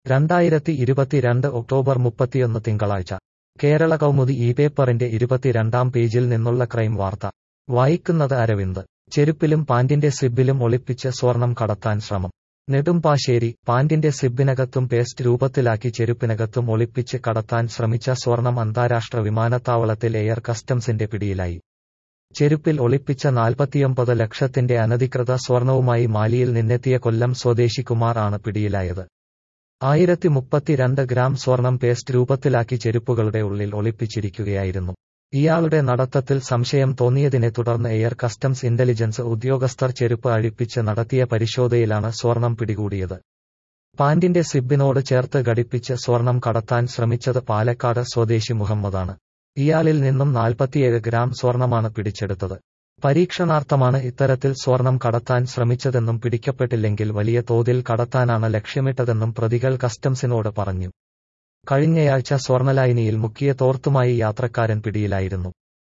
രണ്ടായിരത്തി ഇരുപത്തിരണ്ട് ഒക്ടോബർ മുപ്പത്തിയൊന്ന് തിങ്കളാഴ്ച കേരള കൗമുദി ഈ പേപ്പറിന്റെ ഇരുപത്തിരണ്ടാം പേജിൽ നിന്നുള്ള ക്രൈം വാർത്ത വായിക്കുന്നത് അരവിന്ദ് ചെരുപ്പിലും പാന്റിന്റെ സിബിലും ഒളിപ്പിച്ച് സ്വർണം കടത്താൻ ശ്രമം നെടുമ്പാശ്ശേരി പാന്റിന്റെ സിബിനകത്തും പേസ്റ്റ് രൂപത്തിലാക്കി ചെരുപ്പിനകത്തും ഒളിപ്പിച്ച് കടത്താൻ ശ്രമിച്ച സ്വർണം അന്താരാഷ്ട്ര വിമാനത്താവളത്തിൽ എയർ കസ്റ്റംസിന്റെ പിടിയിലായി ചെരുപ്പിൽ ഒളിപ്പിച്ച നാൽപ്പത്തിയൊമ്പത് ലക്ഷത്തിന്റെ അനധികൃത സ്വർണവുമായി മാലിയിൽ നിന്നെത്തിയ കൊല്ലം സ്വദേശി കുമാർ ആണ് പിടിയിലായത് ആയിരത്തി മുപ്പത്തിരണ്ട് ഗ്രാം സ്വർണം പേസ്റ്റ് രൂപത്തിലാക്കി ചെരുപ്പുകളുടെ ഉള്ളിൽ ഒളിപ്പിച്ചിരിക്കുകയായിരുന്നു ഇയാളുടെ നടത്തത്തിൽ സംശയം തോന്നിയതിനെ തുടർന്ന് എയർ കസ്റ്റംസ് ഇന്റലിജൻസ് ഉദ്യോഗസ്ഥർ ചെരുപ്പ് അഴിപ്പിച്ച് നടത്തിയ പരിശോധനയിലാണ് സ്വർണം പിടികൂടിയത് പാന്റിന്റെ സിബിനോട് ചേർത്ത് ഘടിപ്പിച്ച് സ്വർണം കടത്താൻ ശ്രമിച്ചത് പാലക്കാട് സ്വദേശി മുഹമ്മദാണ് ഇയാളിൽ നിന്നും നാൽപ്പത്തിയേഴ് ഗ്രാം സ്വർണമാണ് പിടിച്ചെടുത്തത് പരീക്ഷണാർത്ഥമാണ് ഇത്തരത്തിൽ സ്വർണം കടത്താൻ ശ്രമിച്ചതെന്നും പിടിക്കപ്പെട്ടില്ലെങ്കിൽ വലിയ തോതിൽ കടത്താനാണ് ലക്ഷ്യമിട്ടതെന്നും പ്രതികൾ കസ്റ്റംസിനോട് പറഞ്ഞു കഴിഞ്ഞയാഴ്ച സ്വർണലായനിയിൽ മുക്കിയ തോർത്തുമായി യാത്രക്കാരൻ പിടിയിലായിരുന്നു